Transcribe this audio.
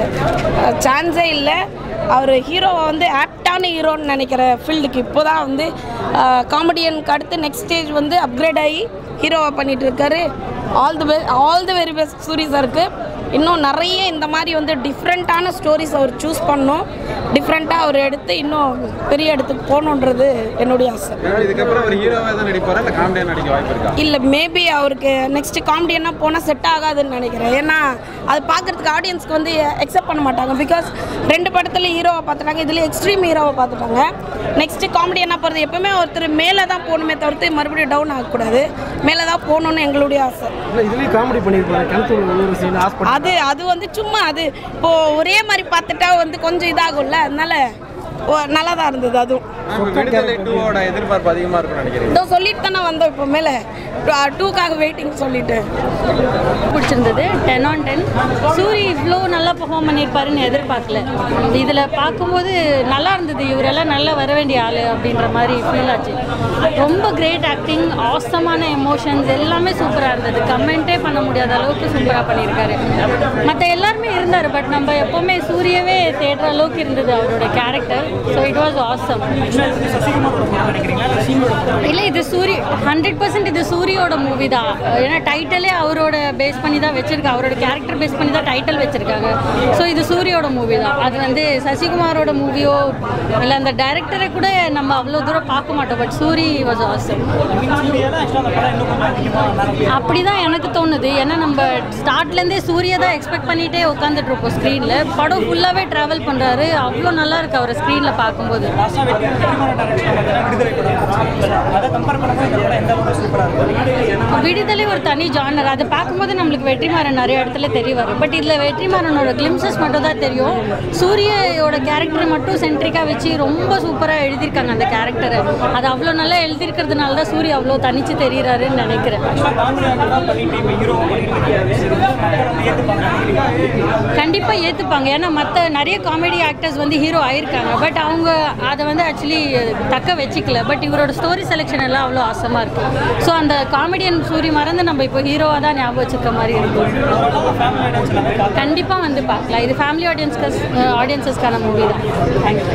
சான்ஸே இல்லை அவர் ஹீரோவை வந்து ஆப்டான ஹீரோன்னு நினைக்கிற ஃபீல்டுக்கு இப்போ தான் வந்து காமெடியனுக்கு அடுத்து நெக்ஸ்ட் ஸ்டேஜ் வந்து அப்கிரேட் ஆகி ஹீரோவை பண்ணிட்டு இருக்காரு ஆல் தி பெ all the very best Soori சாருக்கு இன்னும் நிறைய இந்த மாதிரி வந்து டிஃப்ரெண்ட்டான ஸ்டோரிஸ் அவர் சூஸ் பண்ணணும் டிஃப்ரெண்ட்டாக அவர் எடுத்து இன்னும் பெரிய இடத்துக்கு போகணுன்றது என்னுடைய ஆசை ஏன்னா இதுக்கப்புறம் அவர் ஹீரோவாக தான் நடிப்பாரா இல்லை காமெடியாக நடிக்க வாய்ப்பு இருக்கா இல்லை மேபி அவருக்கு நெக்ஸ்ட் காமெடியனா போனால் செட் ஆகாதுன்னு நினைக்கிறேன் ஏன்னா அது பார்க்குறதுக்கு ஆடியன்ஸ்க்கு வந்து அக்செப்ட் பண்ண மாட்டாங்க பிகாஸ் ரெண்டு படத்துல ஹீரோவை பார்த்துட்டாங்க இதில் எக்ஸ்ட்ரீம் ஹீரோவை பார்த்துட்டாங்க நெக்ஸ்ட் காமெடியனா போகிறது எப்பவுமே ஒருத்தர் மேலே தான் போகணுமே தவிர்த்து மறுபடியும் டவுன் ஆகக்கூடாது மேலே தான் போகணுன்னு எங்களுடைய ஆசை இல்லை இதுலேயும் காமெடி பண்ணியிருப்பாரு கிணத்துல ஒரு சீன் ஹாஸ்பிட்டல் அது அது வந்து சும்மா அது இப்போ ஒரே மாதிரி பார்த்துட்டா வந்து கொஞ்சம் இதாகும்ல அதனால ஓ- நல்லா தான் இருந்தது அதுவும் இப்போ விடுதலை டூவோட எதிர்பார்ப்பு அதிகமாக இருக்கும்னு நினைக்கிறேன் இதோ சொல்லிட்டு தானே வந்தோம் இப்போ மேலே டூக்காக வெயிட்டிங் சொல்லிட்டு பிடிச்சிருந்தது டென் ஆன் டென் சூரி இவ்வளோ நல்லா பெர்ஃபார்ம் பண்ணியிருப்பாருன்னு எதிர்பார்க்கல இதில் பார்க்கும்போது நல்லா இருந்தது இவரெல்லாம் நல்லா வர வேண்டிய ஆள் அப்படின்ற மாதிரி ஃபீல் ஆச்சு ரொம்ப கிரேட் ஆக்டிங் ஆசமான எமோஷன்ஸ் எல்லாமே சூப்பராக இருந்தது கமெண்ட்டே பண்ண முடியாத அளவுக்கு சூப்பராக பண்ணியிருக்காரு மற்ற எல்லாருமே இருந்தார் பட் நம்ம எப்போவுமே சூரியவே தேடுற அளவுக்கு இருந்தது அவரோட character so it was awesome இல்லை இது சூரி ஹண்ட்ரட் பர்சன்ட் இது சூரியோட மூவி தான் ஏன்னா டைட்டிலே அவரோட பேஸ் பண்ணி தான் வச்சிருக்காங்க அவரோட கேரக்டர் பேஸ் பண்ணி தான் டைட்டில் வச்சிருக்காங்க ஸோ இது சூரியோட மூவி தான் அது வந்து சசிகுமாரோட மூவியோ இல்லை அந்த டைரக்டரை கூட நம்ம அவ்வளோ தூரம் பார்க்க மாட்டோம் பட் சூரி வாஸ் ஆசம் அப்படி தான் எனக்கு தோணுது ஏன்னா நம்ம ஸ்டார்ட்லேருந்தே சூர்யா தான் எக்ஸ்பெக்ட் பண்ணிகிட்டே உட்காந்துட்டு இருப்போம் ஸ்க்ரீனில் படம் ஃபுல்லாகவே ட்ராவல் பண்ணுறாரு அவ்வளோ நல்லா இருக்கு அவரை ஸ்க்ரீனில் பார்க்கும்போது விடுதலை ஒரு தனி ஜானர் அதை பார்க்கும்போது நம்மளுக்கு வெற்றிமாறன் நிறைய இடத்துல தெரிய வரும் பட் இதில் வெற்றிமாறனோட கிளிம்சஸ் மட்டும் தான் தெரியும் சூரியயோட கேரக்டரை மட்டும் சென்ட்ரிக்காக வச்சு ரொம்ப சூப்பராக எழுதியிருக்காங்க அந்த கேரக்டரை அது அவ்வளோ நல்லா எழுதியிருக்கிறதுனால தான் சூர்யா அவ்வளோ தனிச்சு தெரியுறாருன்னு நினைக்கிறேன் கண்டிப்பாக ஏற்றுப்பாங்க ஏன்னா மற்ற நிறைய காமெடி ஆக்டர்ஸ் வந்து ஹீரோ ஆயிருக்காங்க பட் அவங்க அதை வந்து ஆக்சுவலி தக்க வச்சுக்கல பட் இவரோட ஸ்டோரி செலெக்ஷன் எல்லாம் அவ்வளோ ஆசமாக இருக்கும் ஸோ அந்த காமெடியன் சூரி மறந்து நம்ம இப்போ ஹீரோவாக தான் ஞாபகம் வச்சுக்க மாதிரி இருக்கும் கண்டிப்பாக வந்து பார்க்கலாம் இது ஃபேமிலி ஆடியன்ஸ்க்கு ஆடியன்ஸஸ்க்கான மூவி தான் தேங்க்யூ